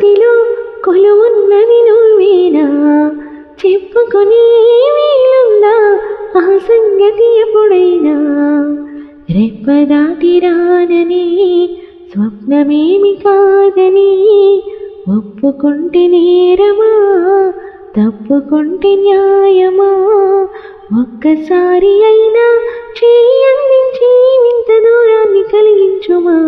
మదిలో కొలువున్నది నువ్వేనా చెప్పుకొని వీలుందా ఆ సంగతి ఎప్పుడైనా రెప్పదాటి రానని స్వప్నమేమి కాదని ఒప్పుకుంటే నేరమా తప్పుకుంటే న్యాయమా ఒక్కసారి అయినా చేయందించి ఇంత దూరాన్ని కలిగించుమా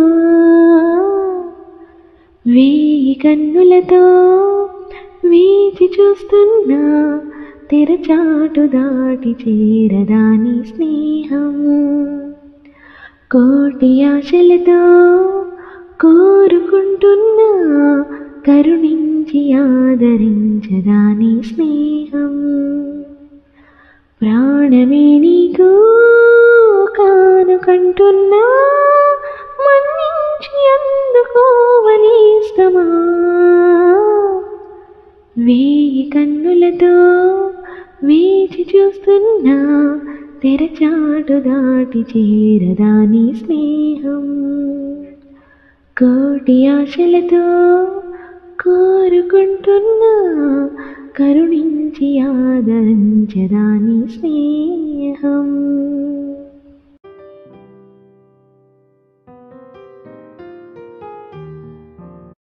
వేయి కన్నులతో వేచి చూస్తున్నా తెరచాటు దాటి చేరదాని స్నేహం కోటి ఆశలతో కోరుకుంటున్నా కరుణించి ఆదరించదాని స్నేహం ప్రాణమే నీకు కానుకంటున్నా మన్నించి అందుకోవని ఇష్టమా వేయి కన్నులతో వేచి చూస్తున్నా తెరచాటు దాటి చేరదాని స్నేహం కోటి ఆశలతో కోరుకుంటున్నా కరుణించి ఆదరించదాని స్నేహం